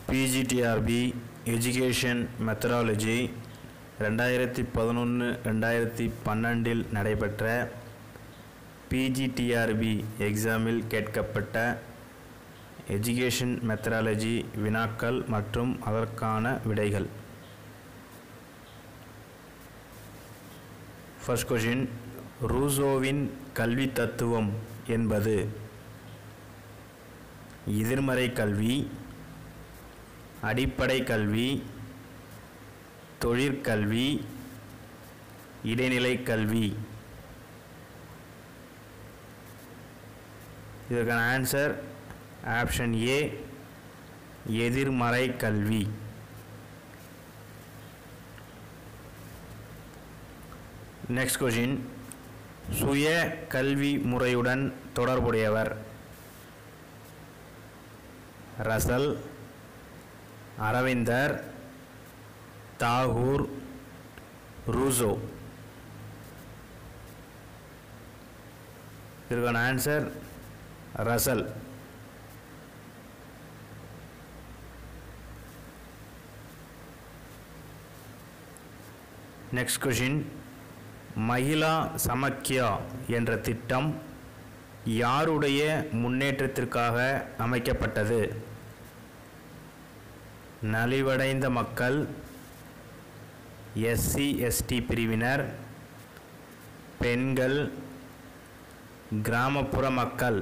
PGTRB education methodology ரெண்டாயிரத்தி பதினொன்று ரெண்டாயிரத்தி பன்னெண்டில் நடைபெற்ற பிஜிடிஆர்பி எக்ஸாமில் கேட்கப்பட்ட எஜுகேஷன் மெத்தடாலஜி வினாக்கள் மற்றும் அதற்கான விடைகள் ஃபர்ஸ்ட் கொஷின் ரூசோவின் கல்வி தத்துவம் என்பது எதிர்மறை கல்வி அடிப்படை கல்வி தொழிற்கல்வி இடைநிலை கல்வி இதற்கான ஆன்சர் ஆப்ஷன் ஏ எதிர்மறை கல்வி நெக்ஸ்ட் கொஷின் சுய கல்வி முறையுடன் தொடர்புடையவர் ரசல் அரவிந்தர் தாகூர் ரூசோ இதற்கான answer Russell next question Mahila Samakhya என்ற திட்டம் யாருடைய முன்னேற்றத்திற்காக அமைக்கப்பட்டது நலிவடைந்த மக்கள் எஸ்சி எஸ்டி பிரிவினர் பெண்கள் கிராமப்புற மக்கள்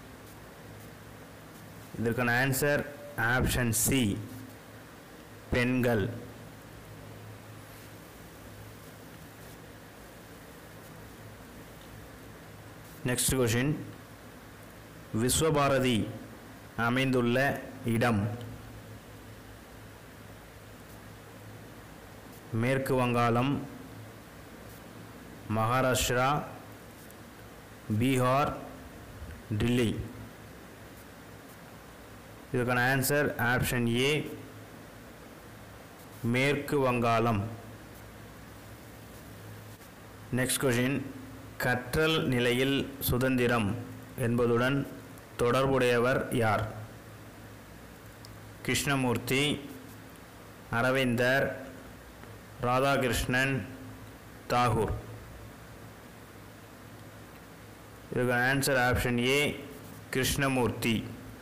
இதற்கான ஆன்சர் ஆப்ஷன் சி பெண்கள் நெக்ஸ்ட் கொஷின் விஸ்வபாரதி அமைந்துள்ள இடம் மேற்கு வங்காளம் மகாராஷ்டிரா பீகார் டில்லி இதுக்கான ஆன்சர் ஆப்ஷன் ஏ மேற்கு வங்காளம் நெக்ஸ்ட் கொஷின் கற்றல் நிலையில் சுதந்திரம் என்பதுடன் தொடர்புடையவர் யார் கிருஷ்ணமூர்த்தி அரவிந்தர் ராதாகிருஷ்ணன் தாகூர் இதுக்கு answer option A Krishnamurthy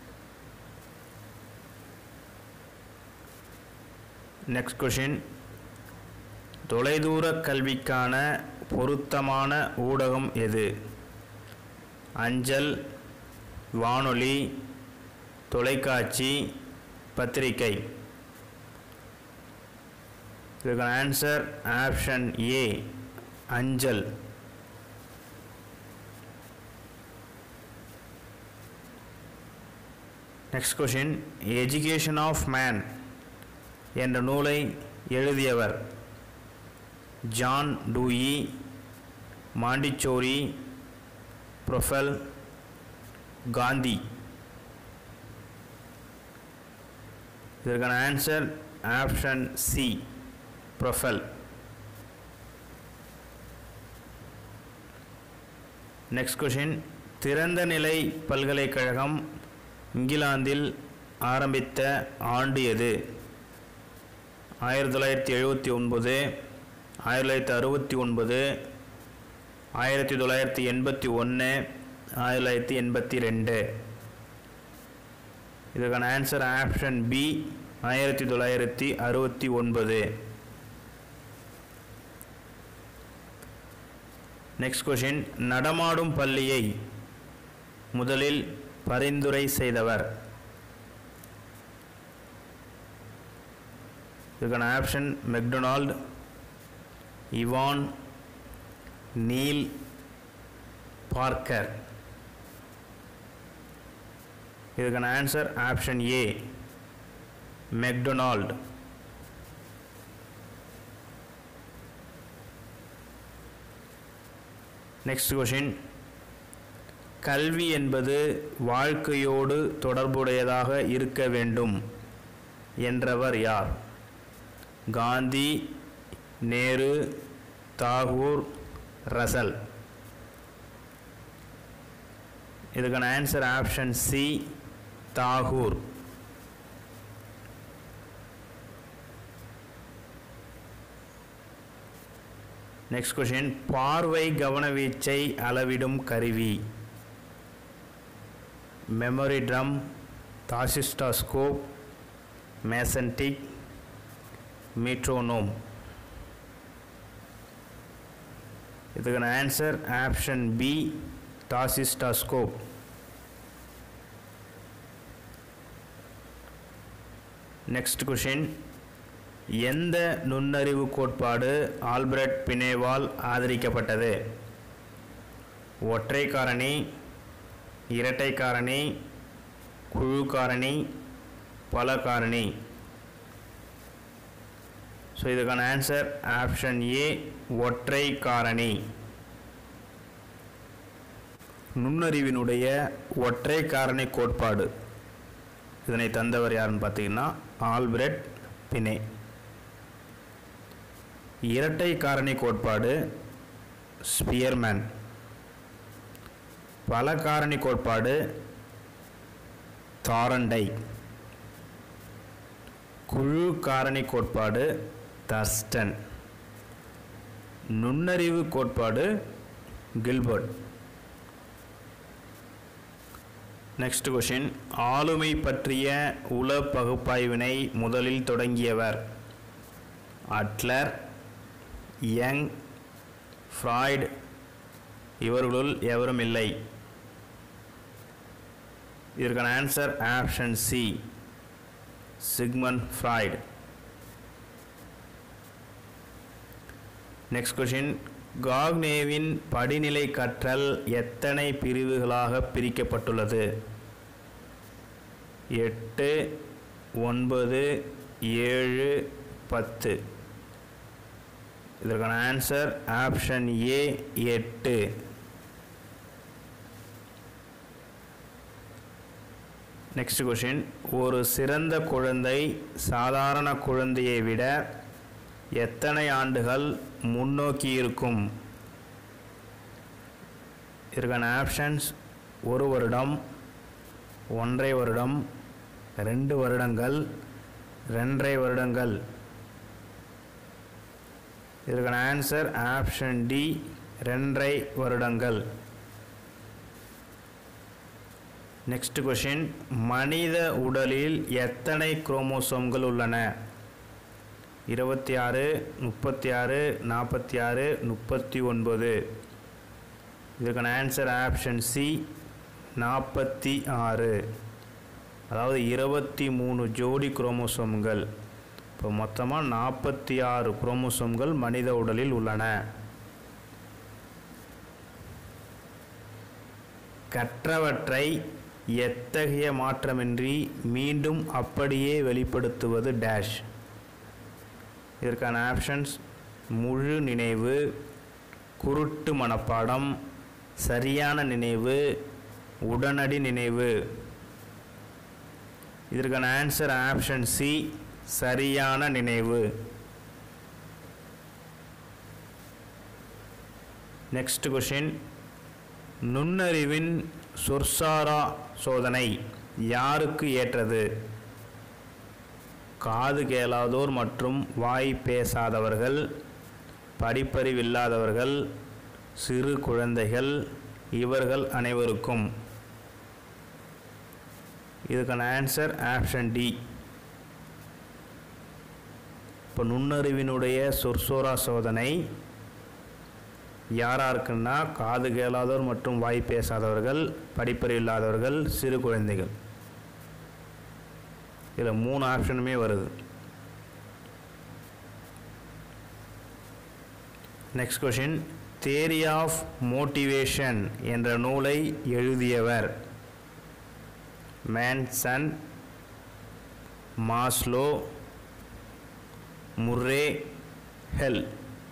next question தொலைதூர கல்விக்கான பொருத்தமான ஊடகம் எது அஞ்சல் வானொலி தொலைக்காட்சி பத்திரிகை இதுக்கான ஆன்சர் ஆப்ஷன் ஏ அஞ்சல் next question education of man என்ற நூலை எழுதியவர் John Dewey Montessori Froebel Gandhi இதற்கான answer option C Froebel next question திறந்த நிலை பல்கலைக்கழகம் இங்கிலாந்தில் ஆரம்பித்த ஆண்டு எது ஆயிரத்தி தொள்ளாயிரத்தி எழுபத்தி ஒன்பது ஆயிரத்தி தொள்ளாயிரத்தி அறுபத்தி ஒன்பது ஆயிரத்தி தொள்ளாயிரத்தி எண்பத்தி ஒன்று ஆயிரத்தி தொள்ளாயிரத்தி எண்பத்தி ரெண்டு இதுக்கான ஆன்சர் ஆப்ஷன் பி ஆயிரத்தி தொள்ளாயிரத்தி அறுபத்தி ஒன்பது நெக்ஸ்ட் கொஷின் நடமாடும் பள்ளியை முதலில் பரிந்துரை செய்தவர் இதுக்கான option McDonald Ivan Neill Parker இதுக்கான answer option A McDonald next question கல்வி என்பது வாழ்க்கையோடு தொடர்புடையதாக இருக்க வேண்டும் என்றவர் யார் காந்தி நேரு தாகூர் ரசல் இதுக்கான answer option C Tagore next question பார்வை கவனவீச்சை அளவிடும் கருவி மெமரி ட்ரம் தாசிஸ்டாஸ்கோப் மேசன்டிக் மீட்ரோனோம் இதுக்கான answer option B tachistoscope next question எந்த நுண்ணறிவு கோட்பாடு ஆல்பர்ட் பினேவால் ஆதரிக்கப்பட்டது ஒற்றை காரணி இரட்டை காரணி குழு காரணி பல காரணி ஸோ இதுக்கான ஆன்சர் ஆப்ஷன் ஏ ஒற்றை காரணி நுண்ணறிவினுடைய ஒற்றை காரணி கோட்பாடு இதனை தந்தவர் யாருன்னு பார்த்தீங்கன்னா ஆல்பிரட் பினே இரட்டை காரணி கோட்பாடு ஸ்பியர்மேன் பல காரணி கோட்பாடு தாரண்டை குழு காரணி கோட்பாடு தர்ஸ்டன் நுண்ணறிவு கோட்பாடு கில்பர்ட் நெக்ஸ்ட் கொஷின் ஆளுமை பற்றிய உள பகுப்பாய்வினை முதலில் தொடங்கியவர் அட்லர் யங் ஃப்ராய்டு இவர்களுள் எவரும் இல்லை இதற்கான answer option C Sigmund Freud next question காக்னேவின் படிநிலை கற்றல் எத்தனை பிரிவுகளாக பிரிக்கப்பட்டுள்ளது எட்டு ஒன்பது ஏழு பத்து இதற்கான ஆன்சர் ஆப்ஷன் ஏ எட்டு நெக்ஸ்ட் கொஷின் ஒரு சிறந்த குழந்தை சாதாரண குழந்தையை விட எத்தனை ஆண்டுகள் முன்னோக்கி இருக்கும் இதற்கான ஆப்ஷன்ஸ் ஒரு வருடம் ஒன்றரை வருடம் ரெண்டு வருடங்கள் ரெண்டரை வருடங்கள் இதற்கான ஆன்சர் ஆப்ஷன் டி ரெண்டரை வருடங்கள் நெக்ஸ்ட் கொஷின் மனித உடலில் எத்தனை குரோமோசோம்கள் உள்ளன இருபத்தி ஆறு முப்பத்தி ஆறு நாற்பத்தி ஆறு முப்பத்தி ஒன்பது இதுக்கான ஆன்சர் ஆப்ஷன் சி நாற்பத்தி ஆறு அதாவது இருபத்தி மூணு ஜோடி குரோமோசோம்கள் இப்போ மொத்தமாக நாற்பத்தி ஆறு குரோமோசோம்கள் மனித உடலில் உள்ளன கற்றவற்றை எத்தகைய மாற்றமின்றி மீண்டும் அப்படியே வெளிப்படுத்துவது டேஷ் இதற்கான ஆப்ஷன்ஸ் முழு நினைவு குருட்டு மனப்பாடம் சரியான நினைவு உடனடி நினைவு இதற்கான ஆன்சர் ஆப்ஷன் சி சரியான நினைவு நெக்ஸ்ட் கொஷின் நுண்ணறிவின் சொற்சாரா சோதனை யாருக்கு ஏற்றது காது கேளாதோர் மற்றும் வாய் பேசாதவர்கள் படிப்பறிவில்லாதவர்கள் சிறு குழந்தைகள் இவர்கள் அனைவருக்கும் இதுக்கான ஆன்சர் ஆப்ஷன் டி இப்போ நுண்ணறிவினுடைய சொற்சோரா சோதனை யாராருக்குன்னா காது கேளாதோர் மற்றும் வாய் பேசாதவர்கள் படிப்பறிவு இல்லாதவர்கள் சிறு குழந்தைகள் இதில் மூணு ஆப்ஷனுமே வருது next question theory of motivation என்ற நூலை எழுதியவர் மேன்சன் மாஸ்லோ முர்ரே ஹெல்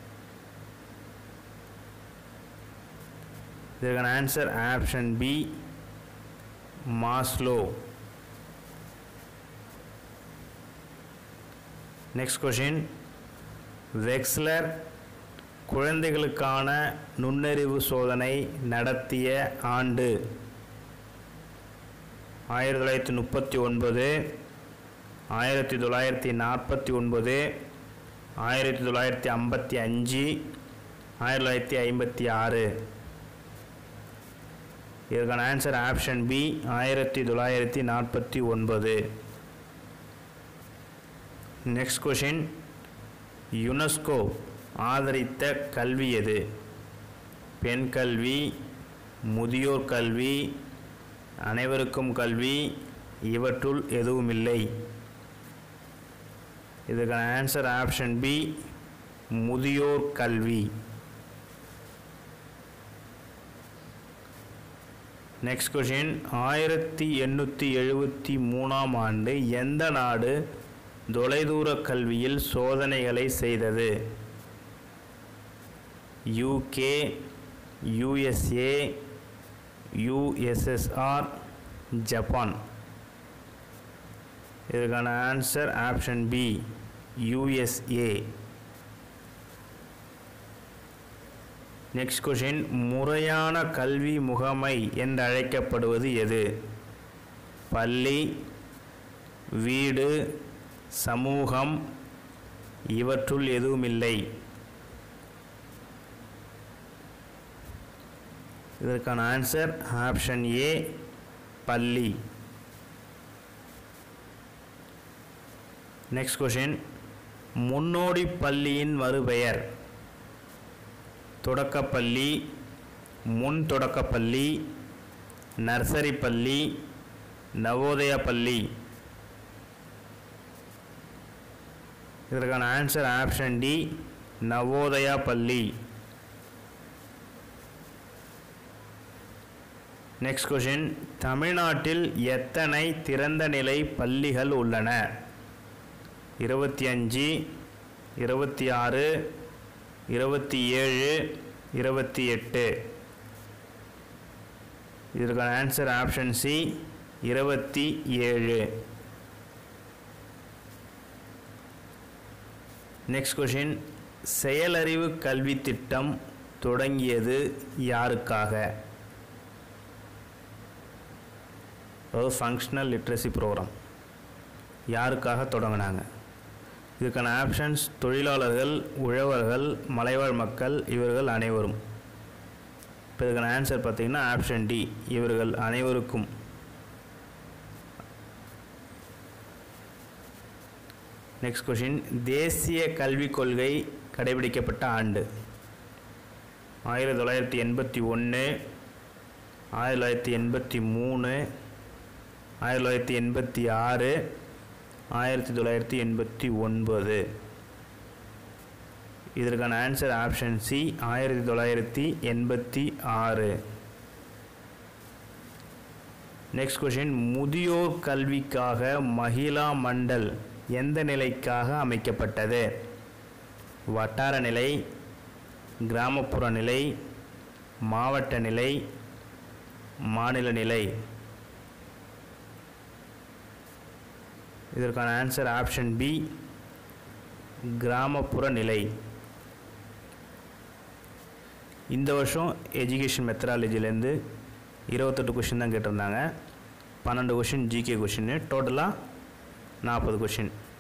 இதற்கான answer option B Maslow next question Wechsler குழந்தைகளுக்கான நுண்ணறிவு சோதனை நடத்திய ஆண்டு ஆயிரத்தி தொள்ளாயிரத்தி முப்பத்தி ஒன்பது ஆயிரத்தி தொள்ளாயிரத்தி நாற்பத்தி ஒன்பது ஆயிரத்தி தொள்ளாயிரத்தி ஐம்பத்தி அஞ்சு ஆயிரத்தி தொள்ளாயிரத்தி ஐம்பத்தி ஆறு இதற்கான ஆன்சர் ஆப்ஷன் பி ஆயிரத்தி தொள்ளாயிரத்தி நாற்பத்தி ஒன்பது நெக்ஸ்ட் கொஷின் யுனெஸ்கோ ஆதரித்த கல்வி எது பெண் கல்வி முதியோர் கல்வி அனைவருக்கும் கல்வி இவற்றுள் எதுவுமில்லை இதுக்கான ஆன்சர் ஆப்ஷன் பி முதியோர் கல்வி நெக்ஸ்ட் கொஷின் ஆயிரத்தி எண்ணூற்றி எழுபத்தி மூணாம் ஆண்டு எந்த நாடு தொலைதூர கல்வியில் சோதனைகளை செய்தது யூகே யூஎஸ்ஏ யூஎஸ்எஸ்ஆர் ஜப்பான் இதற்கான answer option B USA next question முறையான கல்வி முகமை என்று அழைக்கப்படுவது எது பள்ளி வீடு சமூகம் இவற்றுள் எதுவுமில்லை இதற்கான ஆன்சர் ஆப்ஷன் ஏ பள்ளி நெக்ஸ்ட் கொஷின் முன்னோடி பள்ளியின் மறுபெயர் தொடக்கப்பள்ளி முன் தொடக்கப்பள்ளி நர்சரி பள்ளி நவோதயா பள்ளி இதற்கான ஆன்சர் ஆப்ஷன் டி நவோதயா பள்ளி நெக்ஸ்ட் கொஷின் தமிழ்நாட்டில் எத்தனை திறந்த நிலை பள்ளிகள் உள்ளன இருபத்தி அஞ்சு இருபத்தி ஆறு இருபத்தி ஏழு இருபத்தி எட்டு இதற்கான ஆன்சர் ஆப்ஷன் சி இருபத்தி ஏழு நெக்ஸ்ட் கொஷின் செயலறிவு கல்வி திட்டம் தொடங்கியது யாருக்காக அதாவது ஃபங்க்ஷனல் லிட்ரஸி ப்ரோக்ராம் யாருக்காக தொடங்கினாங்க இதுக்கான ஆப்ஷன்ஸ் தொழிலாளர்கள் உழவர்கள் மலைவாழ் மக்கள் இவர்கள் அனைவரும் இப்போ இதுக்கான ஆன்சர் பார்த்தீங்கன்னா ஆப்ஷன் டி இவர்கள் அனைவருக்கும் நெக்ஸ்ட் கொஷின் தேசிய கல்விக் கொள்கை கடைபிடிக்கப்பட்ட ஆண்டு ஆயிரத்தி தொள்ளாயிரத்தி எண்பத்தி ஒன்று ஆயிரத்தி தொள்ளாயிரத்தி எண்பத்தி மூணு ஆயிரத்தி தொள்ளாயிரத்தி எண்பத்தி ஆறு ஆயிரத்தி தொள்ளாயிரத்தி எண்பத்தி ஒன்பது இதற்கான ஆன்சர் ஆப்ஷன் சி ஆயிரத்தி தொள்ளாயிரத்தி எண்பத்தி ஆறு நெக்ஸ்ட் கொஷின் முதியோர் கல்விக்காக மகிழா மண்டல் எந்த நிலைக்காக அமைக்கப்பட்டது வட்டார நிலை கிராமப்புற நிலை மாவட்ட நிலை மாநில நிலை இதற்கான ஆன்சர் ஆப்ஷன் பி கிராமப்புற நிலை இந்த வருஷம் எஜுகேஷன் மெத்தடாலஜிலேருந்து இருபத்தெட்டு கொஷின் தான் கேட்டிருந்தாங்க பன்னெண்டு கொஷின் ஜிகே கொஷின் டோட்டலாக நாற்பது கொஷின்